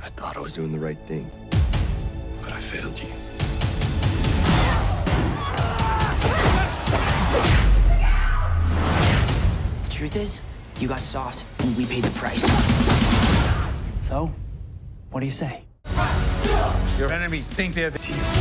I thought I was doing the right thing, but I failed you. The truth is, you got soft, and we paid the price. So, what do you say? Your enemies think they're the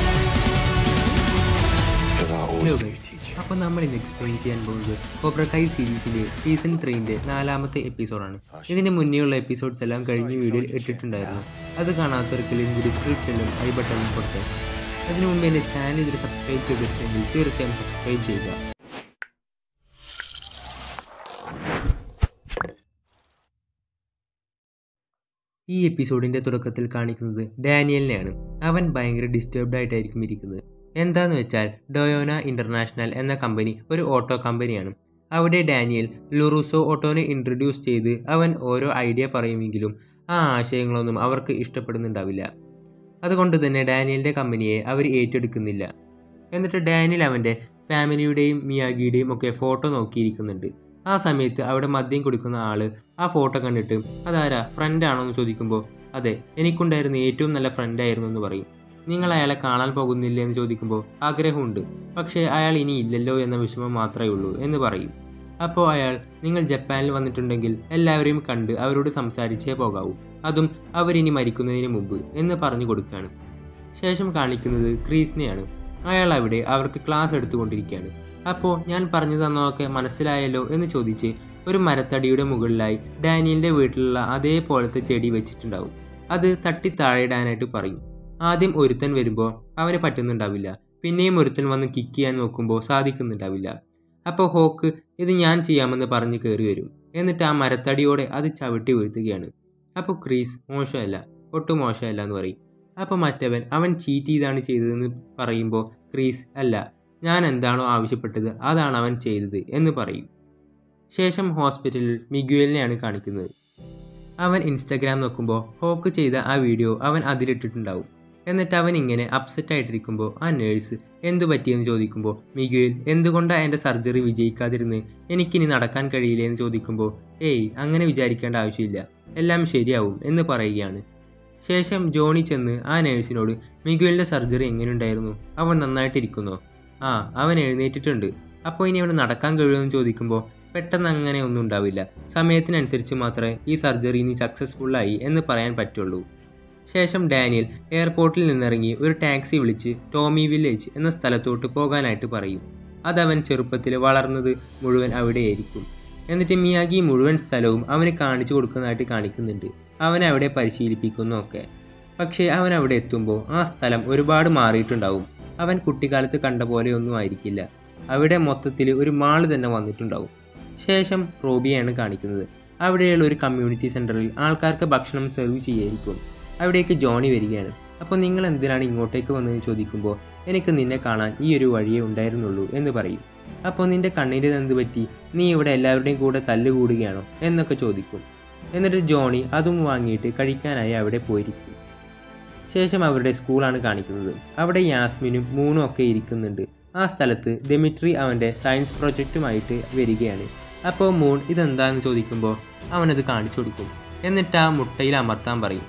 Because I always hello do, guys teacher. അപ്പോൾ നമ്മൾ ഇന്ന് explain ചെയ്യാൻ പോകുന്നത് കോബ്രക്കായി സീരീസിൻ്റെ season ത്രീൻ്റെ നാലാമത്തെ എപ്പിസോഡാണ് ഇതിന് മുന്നേയുള്ള episodes എല്ലാം കഴിഞ്ഞ വീഡിയോയിൽ ഇട്ടിട്ടുണ്ടായിരുന്നു അത് കാണാത്തവർക്ക് ലിങ്ക് ഡിസ്ക്രിപ്ഷനിലും ഐ ബട്ടണിലും കൊടുത്തേ അതിനു മുമ്പ് എൻ്റെ ചാനൽ ഇതിൽ സബ്സ്ക്രൈബ് ചെയ്തിട്ടുണ്ടെങ്കിൽ തീർച്ചയായും സബ്സ്ക്രൈബ് ചെയ്യുക ഈ എപ്പിസോഡിന്റെ തുടക്കത്തിൽ കാണിക്കുന്നത് ഡാനിയലിനെയാണ് അവൻ ഭയങ്കര ഡിസ്റ്റർബ്ഡ് ആയിട്ടായിരിക്കും ഇരിക്കുന്നത് എന്താന്ന് വെച്ചാൽ ഡൊയോന ഇന്റർനാഷണൽ എന്ന കമ്പനി ഒരു ഓട്ടോ കമ്പനിയാണ് അവിടെ ഡാനിയൽ ലുറൂസോ ഓട്ടോനെ ഇൻട്രൊഡ്യൂസ് ചെയ്ത് അവൻ ഓരോ ഐഡിയ പറയുമെങ്കിലും ആ ആശയങ്ങളൊന്നും അവർക്ക് ഇഷ്ടപ്പെടുന്നുണ്ടാവില്ല അതുകൊണ്ട് തന്നെ ഡാനിയലിൻ്റെ കമ്പനിയെ അവർ ഏറ്റെടുക്കുന്നില്ല എന്നിട്ട് ഡാനിയൽ അവൻ്റെ ഫാമിലിയുടെയും മിയാഗിയുടെയും ഒക്കെ ഫോട്ടോ നോക്കിയിരിക്കുന്നുണ്ട് ആ സമയത്ത് അവിടെ മദ്യം കുടിക്കുന്ന ആള് ആ ഫോട്ടോ കണ്ടിട്ട് അതാരാ ഫ്രണ്ട് ആണോ എന്ന് ചോദിക്കുമ്പോൾ അതെ എനിക്കുണ്ടായിരുന്ന ഏറ്റവും നല്ല ഫ്രണ്ട് ആയിരുന്നു എന്ന് പറയും നിങ്ങൾ അയാളെ കാണാൻ പോകുന്നില്ലേ എന്ന് ചോദിക്കുമ്പോൾ ആഗ്രഹമുണ്ട് പക്ഷേ അയാൾ ഇനി ഇല്ലല്ലോ എന്ന വിഷമം മാത്രമേ ഉള്ളൂ എന്ന് പറയും അപ്പോൾ അയാൾ നിങ്ങൾ ജപ്പാനിൽ വന്നിട്ടുണ്ടെങ്കിൽ എല്ലാവരെയും കണ്ട് അവരോട് സംസാരിച്ചേ പോകാവൂ അതും അവരിനി മരിക്കുന്നതിന് മുമ്പ് എന്ന് പറഞ്ഞു കൊടുക്കുകയാണ് ശേഷം കാണിക്കുന്നത് ക്രീസിനെയാണ് അയാൾ അവിടെ അവർക്ക് ക്ലാസ് എടുത്തുകൊണ്ടിരിക്കുകയാണ് അപ്പോൾ ഞാൻ പറഞ്ഞു തന്നതൊക്കെ മനസ്സിലായല്ലോ എന്ന് ചോദിച്ച് ഒരു മരത്തടിയുടെ മുകളിലായി ഡാനിയലിൻ്റെ വീട്ടിലുള്ള അതേപോലത്തെ ചെടി വെച്ചിട്ടുണ്ടാവും അത് തട്ടി താഴെയിടാനായിട്ട് പറയും ആദ്യം ഒരുത്തൻ വരുമ്പോൾ അവന് പറ്റുന്നുണ്ടാവില്ല പിന്നെയും ഒരുത്തൻ വന്ന് കിക്ക് ചെയ്യാൻ നോക്കുമ്പോൾ സാധിക്കുന്നുണ്ടാവില്ല അപ്പോൾ ഹോക്ക് ഇത് ഞാൻ ചെയ്യാമെന്ന് പറഞ്ഞ് കയറി വരും എന്നിട്ട് ആ മരത്തടിയോടെ അത് ചവിട്ടി വീഴ്ത്തുകയാണ് അപ്പോൾ ക്രീസ് മോശമല്ല ഒട്ടും മോശമല്ല എന്ന് പറയും അപ്പോൾ മറ്റവൻ അവൻ ചീറ്റ് ചെയ്താണ് ചെയ്തതെന്ന് പറയുമ്പോൾ ക്രീസ് അല്ല ഞാൻ എന്താണോ ആവശ്യപ്പെട്ടത് അതാണ് അവൻ ചെയ്തത് എന്ന് പറയും ശേഷം ഹോസ്പിറ്റലിൽ മിഗുവലിനെയാണ് കാണിക്കുന്നത് അവൻ ഇൻസ്റ്റാഗ്രാം നോക്കുമ്പോൾ ഹോക്ക് ചെയ്ത ആ വീഡിയോ അവൻ അതിലിട്ടിട്ടുണ്ടാവും എന്നിട്ട് അവൻ ഇങ്ങനെ അപ്സെറ്റ് ആയിട്ടിരിക്കുമ്പോൾ ആ നേഴ്സ് എന്തു പറ്റിയെന്ന് ചോദിക്കുമ്പോൾ മിഗുവൽ എന്തുകൊണ്ടാണ് എൻ്റെ സർജറി വിജയിക്കാതിരുന്ന് എനിക്കിനി നടക്കാൻ കഴിയില്ല എന്ന് ചോദിക്കുമ്പോൾ ഏയ് അങ്ങനെ വിചാരിക്കേണ്ട ആവശ്യമില്ല എല്ലാം ശരിയാവും എന്ന് പറയുകയാണ് ശേഷം ജോണി ചെന്ന് ആ നേഴ്സിനോട് മിഗുവലിൻ്റെ സർജറി എങ്ങനെയുണ്ടായിരുന്നു അവൻ നന്നായിട്ടിരിക്കുന്നോ ആ അവൻ എഴുന്നേറ്റിട്ടുണ്ട് അപ്പോൾ ഇനി അവന് നടക്കാൻ കഴിയുമെന്ന് ചോദിക്കുമ്പോൾ പെട്ടെന്ന് അങ്ങനെ ഒന്നും ഉണ്ടാവില്ല സമയത്തിനനുസരിച്ച് മാത്രമേ ഈ സർജറി ഇനി സക്സസ്ഫുള്ളായി എന്ന് പറയാൻ പറ്റുള്ളൂ ശേഷം ഡാനിയൽ എയർപോർട്ടിൽ നിന്നിറങ്ങി ഒരു ടാക്സി വിളിച്ച് ടോമി വില്ലേജ് എന്ന സ്ഥലത്തോട്ട് പോകാനായിട്ട് പറയും അതവൻ ചെറുപ്പത്തിൽ വളർന്നത് മുഴുവൻ അവിടെയായിരിക്കും എന്നിട്ട് മിയാഗി മുഴുവൻ സ്ഥലവും അവന് കാണിച്ചു കൊടുക്കുന്നതായിട്ട് കാണിക്കുന്നുണ്ട് അവനെ അവിടെ പരിശീലിപ്പിക്കുന്നു ഒക്കെ പക്ഷേ അവൻ അവിടെ എത്തുമ്പോൾ ആ സ്ഥലം ഒരുപാട് മാറിയിട്ടുണ്ടാവും അവൻ കുട്ടിക്കാലത്ത് കണ്ട പോലെയൊന്നും ആയിരിക്കില്ല അവിടെ മൊത്തത്തിൽ ഒരു മാള് തന്നെ വന്നിട്ടുണ്ടാവും ശേഷം റോബിയാണ് കാണിക്കുന്നത് അവിടെയുള്ള ഒരു കമ്മ്യൂണിറ്റി സെൻറ്ററിൽ ആൾക്കാർക്ക് ഭക്ഷണം സെർവ് ചെയ്യായിരിക്കും അവിടേക്ക് ജോണി വരികയാണ് അപ്പോൾ നിങ്ങൾ എന്തിനാണ് ഇങ്ങോട്ടേക്ക് വന്നതെന്ന് ചോദിക്കുമ്പോൾ എനിക്ക് നിന്നെ കാണാൻ ഈ ഒരു വഴിയേ ഉണ്ടായിരുന്നുള്ളൂ എന്ന് പറയും അപ്പോൾ നിന്റെ കണ്ണിൻ്റെ എന്ത് പറ്റി നീ ഇവിടെ എല്ലാവരുടെയും കൂടെ തല്ലുകൂടുകയാണോ എന്നൊക്കെ ചോദിക്കും എന്നിട്ട് ജോണി അതും വാങ്ങിയിട്ട് കഴിക്കാനായി അവിടെ പോയിരിക്കും ശേഷം അവരുടെ സ്കൂളാണ് കാണിക്കുന്നത് അവിടെ യാസ്മിനും മൂണും ഒക്കെ ഇരിക്കുന്നുണ്ട് ആ സ്ഥലത്ത് ഡെമിട്രി അവൻ്റെ സയൻസ് പ്രൊജക്റ്റുമായിട്ട് വരികയാണ് അപ്പോൾ മൂൺ ഇതെന്താന്ന് ചോദിക്കുമ്പോൾ അവനത് കാണിച്ചു കൊടുക്കും എന്നിട്ട് ആ മുട്ടയിൽ അമർത്താൻ പറയും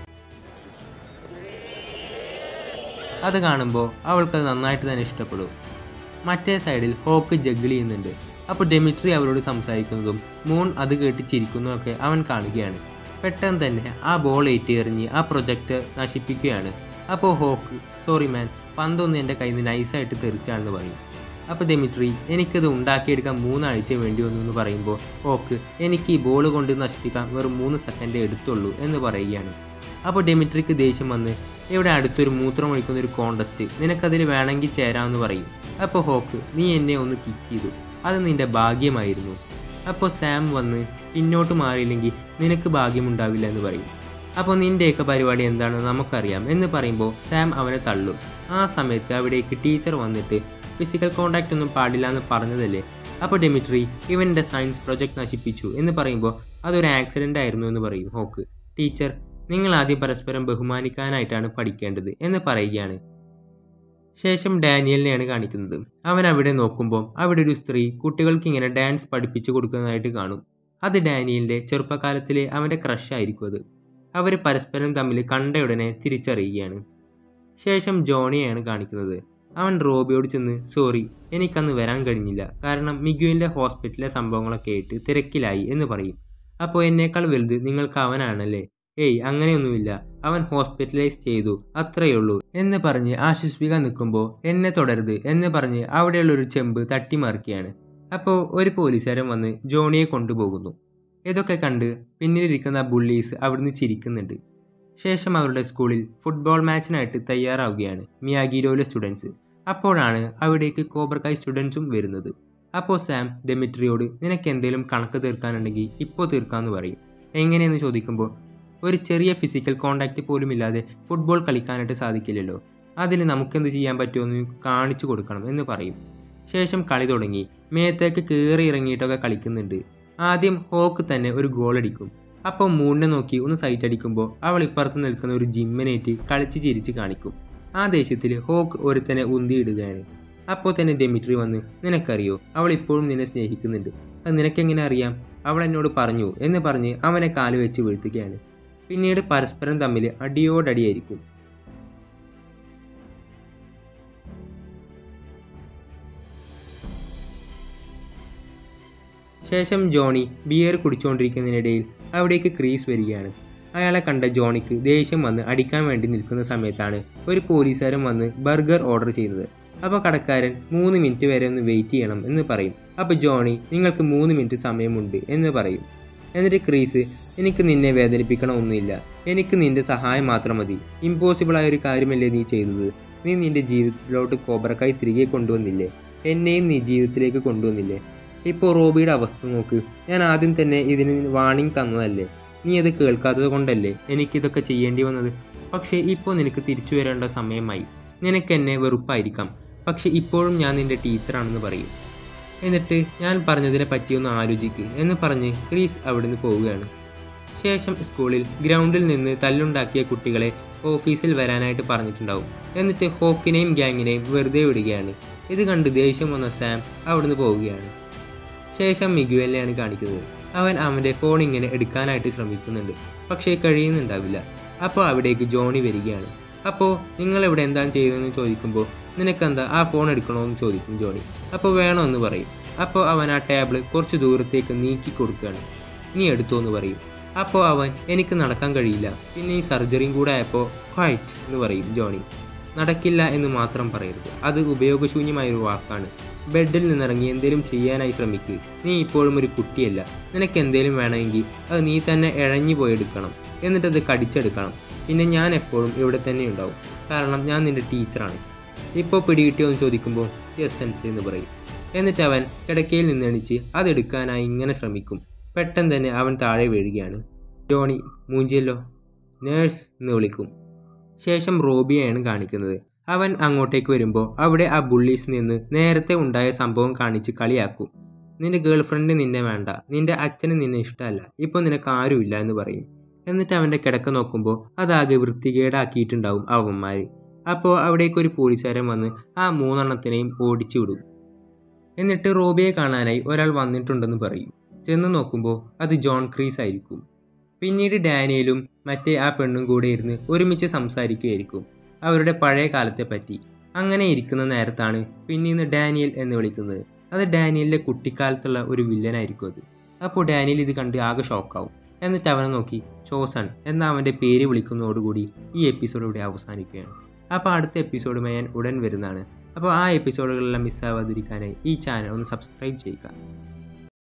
അത് കാണുമ്പോൾ അവൾക്കത് നന്നായിട്ട് തന്നെ ഇഷ്ടപ്പെടും മറ്റേ സൈഡിൽ ഹോക്ക് ജഗിൾ ചെയ്യുന്നുണ്ട് അപ്പോൾ ഡെമിട്രി അവരോട് സംസാരിക്കുന്നതും മൂൺ അത് കേട്ട് ചിരിക്കുന്നതൊക്കെ അവൻ കാണുകയാണ് പെട്ടെന്ന് തന്നെ ആ ബോൾ ഏറ്റിയെറിഞ്ഞ് ആ പ്രൊജക്റ്റ് നശിപ്പിക്കുകയാണ് അപ്പോൾ ഹോക്ക് സോറി മാൻ പന്തൊന്ന് എൻ്റെ കയ്യിൽ നിന്ന് നൈസായിട്ട് തെറിച്ചാണെന്ന് പറയും അപ്പോൾ ഡെമിട്രി എനിക്കത് ഉണ്ടാക്കിയെടുക്കാൻ മൂന്നാഴ്ച വേണ്ടി വന്നു എന്ന് പറയുമ്പോൾ ഹോക്ക് എനിക്ക് ഈ ബോൾ കൊണ്ട് നശിപ്പിക്കാൻ വെറും മൂന്ന് സെക്കൻഡേ എടുത്തുള്ളൂ എന്ന് പറയുകയാണ് അപ്പോൾ ഡെമിട്രിക്ക് ദേഷ്യം വന്ന് ഇവിടെ അടുത്തൊരു മൂത്രം ഒഴിക്കുന്ന ഒരു കോണ്ടസ്റ്റ് നിനക്കതിൽ വേണമെങ്കിൽ ചേരാമെന്ന് പറയും അപ്പോൾ ഹോക്ക് നീ എന്നെ ഒന്ന് കിക്ക് ചെയ്തു അത് നിന്റെ ഭാഗ്യമായിരുന്നു അപ്പോൾ സാം വന്ന് പിന്നോട്ട് മാറിയില്ലെങ്കിൽ നിനക്ക് ഭാഗ്യമുണ്ടാവില്ല എന്ന് പറയും അപ്പോൾ നിൻ്റെയൊക്കെ പരിപാടി എന്താണെന്ന് നമുക്കറിയാം എന്ന് പറയുമ്പോൾ സാം അവനെ തള്ളും ആ സമയത്ത് അവിടേക്ക് ടീച്ചർ വന്നിട്ട് ഫിസിക്കൽ കോണ്ടാക്റ്റ് ഒന്നും പാടില്ല എന്ന് പറഞ്ഞതല്ലേ അപ്പോൾ ഡെമിട്രി ഇവൻ്റെ സയൻസ് പ്രൊജക്ട് നശിപ്പിച്ചു എന്ന് പറയുമ്പോൾ അതൊരു ആക്സിഡൻ്റ് ആയിരുന്നു എന്ന് പറയും ഹോക്ക് ടീച്ചർ നിങ്ങൾ ആദ്യം പരസ്പരം ബഹുമാനിക്കാനായിട്ടാണ് പഠിക്കേണ്ടത് എന്ന് പറയുകയാണ് ശേഷം ഡാനിയലിനെയാണ് കാണിക്കുന്നത് അവൻ അവിടെ നോക്കുമ്പോൾ അവിടെ ഒരു സ്ത്രീ കുട്ടികൾക്ക് ഇങ്ങനെ ഡാൻസ് പഠിപ്പിച്ചു കൊടുക്കുന്നതായിട്ട് കാണും അത് ഡാനിയലിൻ്റെ ചെറുപ്പകാലത്തിലെ അവൻ്റെ ക്രഷ് ആയിരിക്കും അത് അവർ പരസ്പരം തമ്മിൽ കണ്ടയുടനെ തിരിച്ചറിയുകയാണ് ശേഷം ജോണിയെയാണ് കാണിക്കുന്നത് അവൻ റോബിയോട് ചെന്ന് സോറി എനിക്കന്ന് വരാൻ കഴിഞ്ഞില്ല കാരണം മിഗുവിൻ്റെ ഹോസ്പിറ്റലിലെ സംഭവങ്ങളൊക്കെ ആയിട്ട് തിരക്കിലായി എന്ന് പറയും അപ്പോൾ എന്നേക്കാൾ വലുത് നിങ്ങൾക്ക് അവനാണല്ലേ ഏയ് അങ്ങനെയൊന്നുമില്ല അവൻ ഹോസ്പിറ്റലൈസ് ചെയ്തു അത്രയേ ഉള്ളൂ എന്ന് പറഞ്ഞ് ആശ്വസിപ്പിക്കാൻ നിൽക്കുമ്പോൾ എന്നെ തുടരുത് എന്ന് പറഞ്ഞ് അവിടെയുള്ളൊരു ചെമ്പ് തട്ടിമറിക്കുകയാണ് അപ്പോൾ ഒരു പോലീസുകാരൻ വന്ന് ജോണിയെ കൊണ്ടുപോകുന്നു ഇതൊക്കെ കണ്ട് പിന്നിലിരിക്കുന്ന ബുള്ളീസ് അവിടുന്ന് ചിരിക്കുന്നുണ്ട് ശേഷം അവരുടെ സ്കൂളിൽ ഫുട്ബോൾ മാച്ചിനായിട്ട് തയ്യാറാവുകയാണ് മിയാഗിരോയിലെ സ്റ്റുഡൻസ് അപ്പോഴാണ് അവിടേക്ക് കോബ്രക്കായ് സ്റ്റുഡൻസും വരുന്നത് അപ്പോൾ സാം ഡെമിട്രിയോട് നിനക്ക് എന്തെങ്കിലും കണക്ക് തീർക്കാനുണ്ടെങ്കിൽ ഇപ്പോൾ തീർക്കാമെന്ന് പറയും എങ്ങനെയെന്ന് ചോദിക്കുമ്പോൾ ഒരു ചെറിയ ഫിസിക്കൽ കോണ്ടാക്റ്റ് പോലും ഇല്ലാതെ ഫുട്ബോൾ കളിക്കാനായിട്ട് സാധിക്കില്ലല്ലോ അതിൽ നമുക്കെന്ത് ചെയ്യാൻ പറ്റുമെന്ന് കാണിച്ചു കൊടുക്കണം എന്ന് പറയും ശേഷം കളി തുടങ്ങി മേത്തേക്ക് കയറി ഇറങ്ങിയിട്ടൊക്കെ കളിക്കുന്നുണ്ട് ആദ്യം ഹോക്ക് തന്നെ ഒരു ഗോൾ അടിക്കും അപ്പോൾ മൂണിനെ നോക്കി ഒന്ന് സൈറ്റ് അടിക്കുമ്പോൾ അവൾ ഇപ്പുറത്ത് നിൽക്കുന്ന ഒരു ജിമ്മനേറ്റ് കളിച്ച് ചിരിച്ച് കാണിക്കും ആ ദേഷ്യത്തിൽ ഹോക്ക് ഒരുത്തനെ ഉന്തിയിടുകയാണ് അപ്പോൾ തന്നെ ഡെമിട്രി വന്ന് നിനക്കറിയോ അവൾ ഇപ്പോഴും നിന്നെ സ്നേഹിക്കുന്നുണ്ട് അത് നിനക്കെങ്ങനെ അറിയാം അവൾ എന്നോട് പറഞ്ഞു എന്ന് പറഞ്ഞ് അവനെ കാല് വെച്ച് വീഴ്ത്തുകയാണ് പിന്നീട് പരസ്പരം തമ്മിൽ അടിയോടടിയായിരിക്കും ശേഷം ജോണി ബിയർ കുടിച്ചുകൊണ്ടിരിക്കുന്നതിനിടയിൽ അവിടേക്ക് ക്രീസ് വരികയാണ് അയാളെ കണ്ട ജോണിക്ക് ദേഷ്യം വന്ന് അടിക്കാൻ വേണ്ടി നിൽക്കുന്ന സമയത്താണ് ഒരു പോലീസുകാരൻ വന്ന് ബർഗർ ഓർഡർ ചെയ്യുന്നത് അപ്പോൾ കടക്കാരൻ മൂന്ന് മിനിറ്റ് വരെ ഒന്ന് വെയിറ്റ് ചെയ്യണം എന്ന് പറയും അപ്പോൾ ജോണി നിങ്ങൾക്ക് മൂന്ന് മിനിറ്റ് സമയമുണ്ട് എന്ന് പറയും എന്നിട്ട് ക്രീസ് എനിക്ക് നിന്നെ വേദനിപ്പിക്കണമൊന്നുമില്ല എനിക്ക് നിന്റെ സഹായം മാത്രം മതി ഇമ്പോസിബിളായ ഒരു കാര്യമല്ലേ നീ ചെയ്തത് നീ നിന്റെ ജീവിതത്തിലോട്ട് കോബ്രക്കായി തിരികെ കൊണ്ടുവന്നില്ലേ എന്നെയും നീ ജീവിതത്തിലേക്ക് കൊണ്ടുവന്നില്ലേ ഇപ്പോൾ റോബിയുടെ അവസ്ഥ നോക്ക് ഞാൻ ആദ്യം തന്നെ ഇതിന് വാണിംഗ് തന്നതല്ലേ നീ അത് കേൾക്കാത്തത് കൊണ്ടല്ലേ എനിക്കിതൊക്കെ ചെയ്യേണ്ടി വന്നത് പക്ഷേ ഇപ്പോൾ നിനക്ക് തിരിച്ചു വരേണ്ട സമയമായി നിനക്ക് എന്നെ വെറുപ്പായിരിക്കാം പക്ഷെ ഇപ്പോഴും ഞാൻ നിന്റെ ടീച്ചറാണെന്ന് പറയും എന്നിട്ട് ഞാൻ പറഞ്ഞതിനെ പറ്റിയൊന്ന് ആലോചിക്ക് എന്ന് പറഞ്ഞ് ക്രീസ് അവിടുന്ന് പോവുകയാണ് ശേഷം സ്കൂളിൽ ഗ്രൗണ്ടിൽ നിന്ന് തല്ലുണ്ടാക്കിയ കുട്ടികളെ ഓഫീസിൽ വരാനായിട്ട് പറഞ്ഞിട്ടുണ്ടാവും എന്നിട്ട് ഹോക്കിനെയും ഗ്യാങ്ങിനെയും വെറുതെ വിടുകയാണ് ഇത് കണ്ട് ദേഷ്യം വന്ന സാം അവിടുന്ന് പോവുകയാണ് ശേഷം മിഗുവലിനെയാണ് കാണിക്കുന്നത് അവൻ അവൻ്റെ ഫോൺ ഇങ്ങനെ എടുക്കാനായിട്ട് ശ്രമിക്കുന്നുണ്ട് പക്ഷേ കഴിയുന്നുണ്ടാവില്ല അപ്പോൾ അവിടേക്ക് ജോണി വരികയാണ് അപ്പോൾ നിങ്ങൾ ഇവിടെ എന്താണ് ചെയ്തതെന്ന് ചോദിക്കുമ്പോൾ നിനക്കെന്താ ആ ഫോൺ എടുക്കണമെന്ന് ചോദിക്കും ജോണി അപ്പോൾ വേണമെന്ന് പറയും അപ്പോൾ അവൻ ആ ടേബിൾ കുറച്ച് ദൂരത്തേക്ക് നീക്കി കൊടുക്കുകയാണ് നീ എടുത്തോ എന്ന് പറയും അപ്പോൾ അവൻ എനിക്ക് നടക്കാൻ കഴിയില്ല പിന്നെ ഈ സർജറിയും കൂടെ ആയപ്പോൾ ക്വൈറ്റ് എന്ന് പറയും ജോണി നടക്കില്ല എന്ന് മാത്രം പറയരുത് അത് ഉപയോഗശൂന്യമായൊരു വാക്കാണ് ബെഡിൽ നിന്നിറങ്ങി എന്തെങ്കിലും ചെയ്യാനായി ശ്രമിക്കുക നീ ഇപ്പോഴും ഒരു കുട്ടിയല്ല നിനക്ക് എന്തെങ്കിലും വേണമെങ്കിൽ അത് നീ തന്നെ ഇഴഞ്ഞു പോയെടുക്കണം എന്നിട്ടത് കടിച്ചെടുക്കണം പിന്നെ ഞാൻ എപ്പോഴും ഇവിടെ തന്നെ ഉണ്ടാവും കാരണം ഞാൻ നിന്റെ ടീച്ചറാണ് ഇപ്പോൾ പിടികിട്ടിയോ എന്ന് ചോദിക്കുമ്പോൾ യെസ് സെൻസ് എന്ന് പറയും എന്നിട്ട് അവൻ കിടക്കയിൽ നിന്ന് എണിച്ച് അതെടുക്കാനായി ഇങ്ങനെ ശ്രമിക്കും പെട്ടെന്ന് തന്നെ അവൻ താഴെ വീഴുകയാണ് ജോണി മൂഞ്ചിയല്ലോ നേഴ്സ് എന്ന് വിളിക്കും ശേഷം റോബിയെയാണ് കാണിക്കുന്നത് അവൻ അങ്ങോട്ടേക്ക് വരുമ്പോൾ അവിടെ ആ ബുള്ളീസ് നിന്ന് നേരത്തെ ഉണ്ടായ സംഭവം കാണിച്ച് കളിയാക്കും നിന്റെ ഗേൾ ഫ്രണ്ട് നിന്നെ വേണ്ട നിന്റെ അച്ഛന് നിന്നെ ഇഷ്ടമല്ല ഇപ്പോൾ നിനക്ക് ആരുമില്ല എന്ന് പറയും എന്നിട്ട് അവൻ്റെ കിടക്ക നോക്കുമ്പോൾ അതാകെ വൃത്തികേടാക്കിയിട്ടുണ്ടാവും അവന്മാർ അപ്പോൾ അവിടേക്ക് ഒരു പോലീസുകാരൻ വന്ന് ആ മൂന്നെണ്ണത്തിനെയും ഓടിച്ചു വിടും എന്നിട്ട് റോബിയെ കാണാനായി ഒരാൾ വന്നിട്ടുണ്ടെന്ന് പറയും ചെന്ന് നോക്കുമ്പോൾ അത് ജോൺ ക്രീസ് ആയിരിക്കും പിന്നീട് ഡാനിയലും മറ്റേ ആ പെണ്ണും കൂടെ ഇരുന്ന് ഒരുമിച്ച് സംസാരിക്കുകയായിരിക്കും അവരുടെ പഴയ കാലത്തെ പറ്റി അങ്ങനെ ഇരിക്കുന്ന നേരത്താണ് പിന്നീന്ന് ഡാനിയൽ എന്ന് വിളിക്കുന്നത് അത് ഡാനിയലിൻ്റെ കുട്ടിക്കാലത്തുള്ള ഒരു വില്ലനായിരിക്കും അത് അപ്പോൾ ഡാനിയൽ ഇത് കണ്ട് ആകെ ഷോക്കാവും എന്നിട്ട് അവനെ നോക്കി ചോസൺ എന്ന അവൻ്റെ പേര് വിളിക്കുന്നതോടുകൂടി ഈ എപ്പിസോഡ് ഇവിടെ അവസാനിക്കുകയാണ് അപ്പോൾ അടുത്ത എപ്പിസോഡുമായി ഞാൻ ഉടൻ വരുന്നതാണ് അപ്പോൾ ആ എപ്പിസോഡുകളെല്ലാം മിസ്സാവാതിരിക്കാനായി ഈ ചാനൽ ഒന്ന് സബ്സ്ക്രൈബ് ചെയ്യുക